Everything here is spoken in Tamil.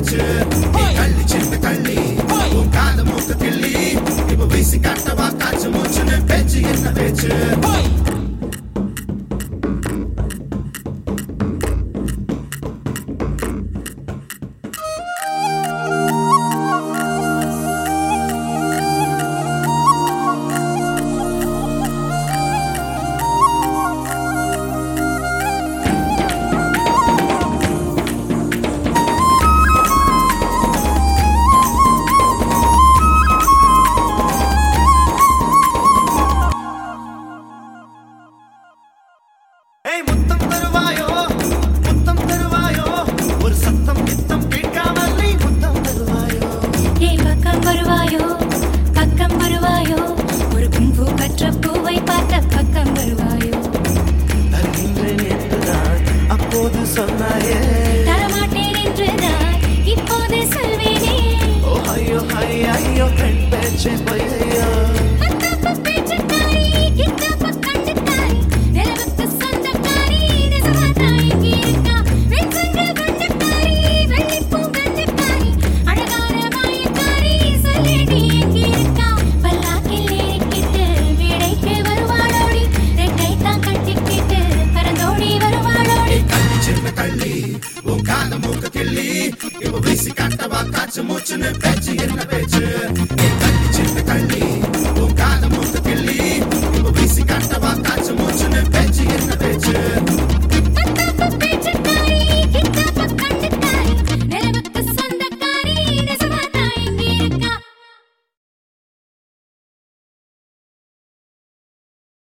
பேச்சு நீ கள்ளி சின்ன கள்ளி உன் கால மூக்க கிள்ளி இப்ப வீசி காட்டவா காய்ச்சி மூச்சுன்னு பேச்சு என்ன பேச்சு ஏய் முத்தம் தருவாயோ முத்தம் தருவாயோ ஒரு சத்தம் கித்தம் கேட்காமல் நீ முத்தம் தருவாயோ ஏய் பக்கம் வருவாயோ பக்கம் வருவாயோ ஒரு கும்பு கற்ற பூவை பார்த்த பக்கம் வருவாயோ தருகின்றேன் என்றுதான் அப்போது சொன்னாயே தரமாட்டேன் என்றுதான் இப்போது சொல்வேனே ஓ ஐயோ ஐயோ ஐயோ பெண் பேச்சே பொய்யோ அத்தப்ப பேச்சுக்காரி, கித்தப்ப கண்டுக்காரி, நிலவுக்கு சொந்தக்காரி, நிஜமா தான் இங்கே இருக்கா. வெண்சங்கு வண்ணக்காரி, வெள்ளிப்பூ கண்டுக்காரி, அழகான மாயக்காரி, சொல்லேடி எங்கே இருக்கா? பல்லாக்கில் ஏறிக்கிட்டு மேடைக்கு வருவாளோடி, ரெக்கைத்தான் கட்டிக்கிட்டு பறந்தோடி வருவாளோடி. கள்ளி சின்ன கள்ளி உன் கால மூக்க கிள்ளி இப்ப வீசி காட்டவா காய்ச்சி மூச்சுன்னு பேச்சு என்ன பேச்சு